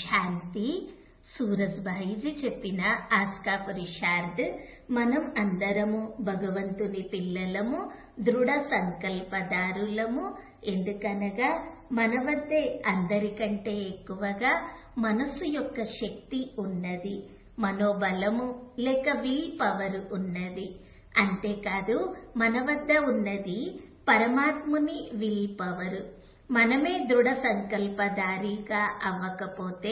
శాంతి సూరజ్భాయిజీ చెప్పిన ఆస్కా పురుషార్థ్ మనం అందరము భగవంతుని పిల్లలము దృఢ సంకల్పదారులము ఎందుకనగా మన వద్దే అందరికంటే ఎక్కువగా మనస్సు యొక్క శక్తి ఉన్నది మనోబలము లేక విల్ పవర్ ఉన్నది అంతేకాదు మన వద్ద ఉన్నది పరమాత్ముని విల్ పవర్ మనమే దృఢ సంకల్పదారిగా అవ్వకపోతే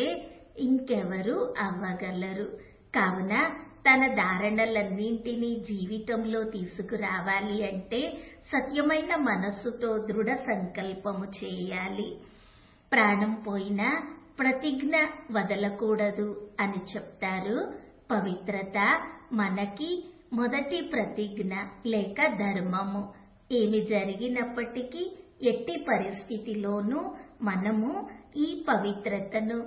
ఇంకెవరు అవ్వగలరు కావున తన ధారణలన్నింటినీ జీవితంలో తీసుకురావాలి అంటే సత్యమైన మనస్సుతో దృఢ సంకల్పము చేయాలి ప్రాణం పోయినా ప్రతిజ్ఞ వదలకూడదు అని చెప్తారు పవిత్రత మనకి మొదటి ప్రతిజ్ఞ లేక ధర్మము ఏమి జరిగినప్పటికీ ఎట్టి పరిస్థితిలోనూ మనము ఈ పవిత్రతను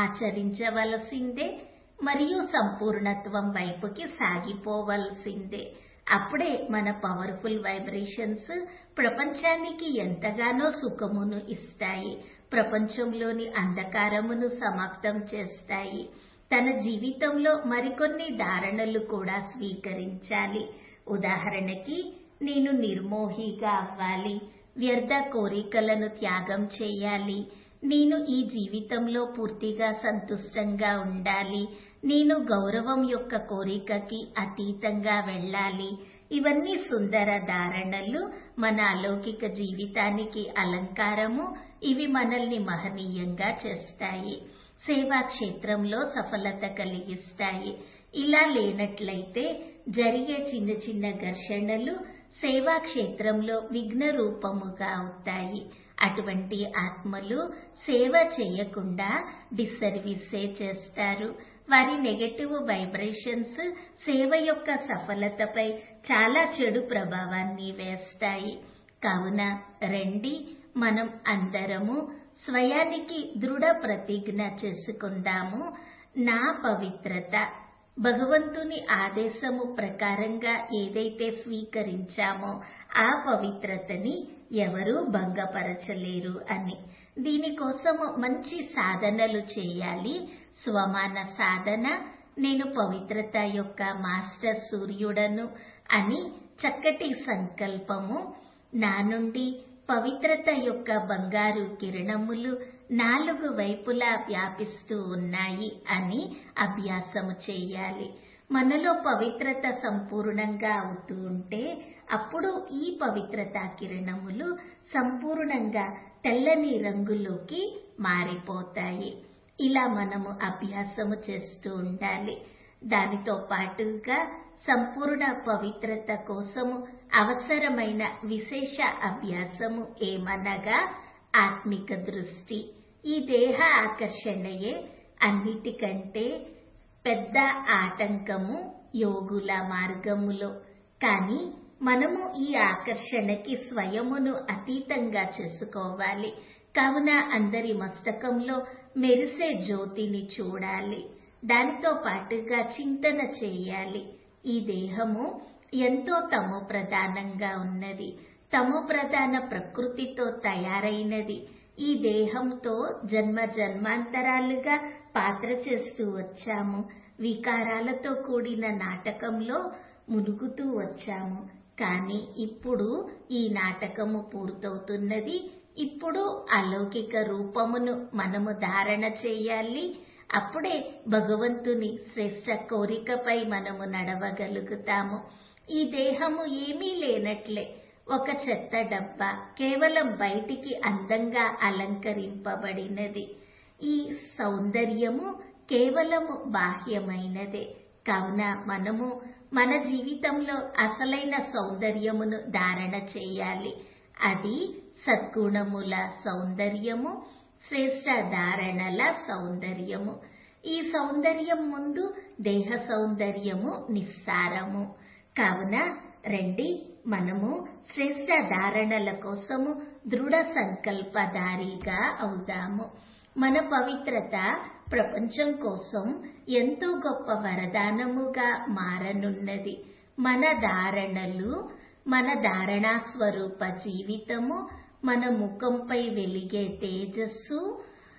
ఆచరించవలసిందే మరియు సంపూర్ణత్వం వైపుకి సాగిపోవలసిందే అప్పుడే మన పవర్ఫుల్ వైబ్రేషన్స్ ప్రపంచానికి ఎంతగానో సుఖమును ఇస్తాయి ప్రపంచంలోని అంధకారమును సమాప్తం చేస్తాయి తన జీవితంలో మరికొన్ని ధారణలు కూడా స్వీకరించాలి ఉదాహరణకి నేను నిర్మోహిగా అవ్వాలి వ్యర్థ కోరికలను త్యాగం చేయాలి నేను ఈ జీవితంలో పూర్తిగా సంతుష్టంగా ఉండాలి నేను గౌరవం యొక్క కోరికకి అతీతంగా వెళ్ళాలి ఇవన్నీ సుందర ధారణలు మన అలౌకిక జీవితానికి అలంకారము ఇవి మనల్ని మహనీయంగా చేస్తాయి సేవా క్షేత్రంలో సఫలత కలిగిస్తాయి ఇలా లేనట్లయితే జరిగే చిన్న చిన్న ఘర్షణలు సేవా క్షేత్రంలో విఘ్న రూపముగా అవుతాయి అటువంటి ఆత్మలు సేవ చేయకుండా డిసర్వీసే చేస్తారు వారి నెగటివ్ వైబ్రేషన్స్ సేవ యొక్క సఫలతపై చాలా చెడు ప్రభావాన్ని వేస్తాయి కావున రండి మనం అందరము స్వయానికి దృఢ ప్రతిజ్ఞ చేసుకుందాము నా పవిత్రత భగవంతుని ఆదేశము ప్రకారంగా ఏదైతే స్వీకరించామో ఆ పవిత్రతని ఎవరూ భంగపరచలేరు అని దీనికోసము మంచి సాధనలు చేయాలి స్వమాన సాధన నేను పవిత్రత యొక్క మాస్టర్ సూర్యుడను అని చక్కటి సంకల్పము నా నుండి పవిత్రత యొక్క బంగారు కిరణములు నాలుగు వైపులా వ్యాపిస్తూ ఉన్నాయి అని అభ్యాసము చేయాలి మనలో పవిత్రత సంపూర్ణంగా అవుతూ ఉంటే అప్పుడు ఈ పవిత్రత కిరణములు సంపూర్ణంగా తెల్లని రంగులోకి మారిపోతాయి ఇలా మనము అభ్యాసము చేస్తూ ఉండాలి దానితో పాటుగా సంపూర్ణ పవిత్రత కోసము అవసరమైన విశేష అభ్యాసము ఏమనగా ఆత్మిక దృష్టి ఈ దేహ ఆకర్షణయే అన్నిటికంటే పెద్ద ఆటంకము యోగుల మార్గములో కానీ మనము ఈ ఆకర్షణకి స్వయమును అతీతంగా చేసుకోవాలి కావున అందరి మస్తకంలో మెరిసే జ్యోతిని చూడాలి దానితో పాటుగా చింతన చేయాలి ఈ దేహము ఎంతో తమో ప్రధానంగా ఉన్నది తమో ప్రధాన ప్రకృతితో తయారైనది ఈ దేహంతో జన్మ జన్మాంతరాలుగా పాత్ర చేస్తూ వచ్చాము వికారాలతో కూడిన నాటకంలో మునుగుతూ వచ్చాము కానీ ఇప్పుడు ఈ నాటకము పూర్తవుతున్నది ఇప్పుడు అలౌకిక రూపమును మనము ధారణ చేయాలి అప్పుడే భగవంతుని శ్రేష్ట కోరికపై మనము నడవగలుగుతాము ఈ దేహము ఏమీ లేనట్లే ఒక చెత్త డబ్బా కేవలం బయటికి అందంగా అలంకరింపబడినది ఈ సౌందర్యము కేవలము బాహ్యమైనదే కావున మనము మన జీవితంలో అసలైన సౌందర్యమును ధారణ చేయాలి అది సద్గుణముల సౌందర్యము శ్రేష్ట ధారణల సౌందర్యము ఈ సౌందర్యం ముందు దేహ సౌందర్యము నిస్సారము కావున రండి మనము శ్రేష్ట ధారణల కోసము దృఢ సంకల్పదారిగా అవుదాము మన పవిత్రత ప్రపంచం కోసం ఎంతో గొప్ప వరదానముగా మారనున్నది మన ధారణలు మన ధారణా స్వరూప జీవితము మన ముఖంపై వెలిగే తేజస్సు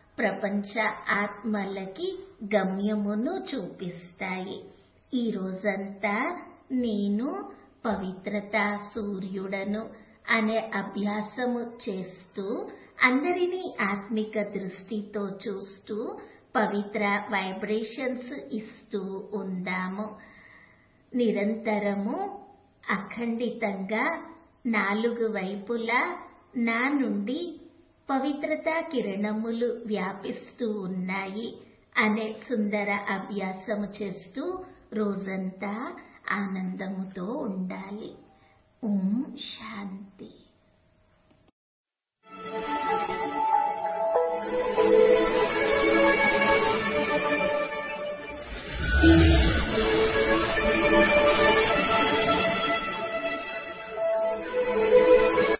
ప్రపంచ ఆత్మలకి గమ్యమును చూపిస్తాయి ఈ రోజంతా నేను పవిత్రత సూర్యుడను అనే అభ్యాసము చేస్తూ అందరినీ ఆత్మిక దృష్టితో చూస్తూ పవిత్ర వైబ్రేషన్స్ ఇస్తూ ఉందాము నిరంతరము అఖండితంగా నాలుగు వైపులా నా నుండి పవిత్రతా కిరణములు వ్యాపిస్తూ ఉన్నాయి అనే సుందర అభ్యాసము చేస్తూ రోజంతా ఆనందముతో ఉండాలి ఓం శాంతి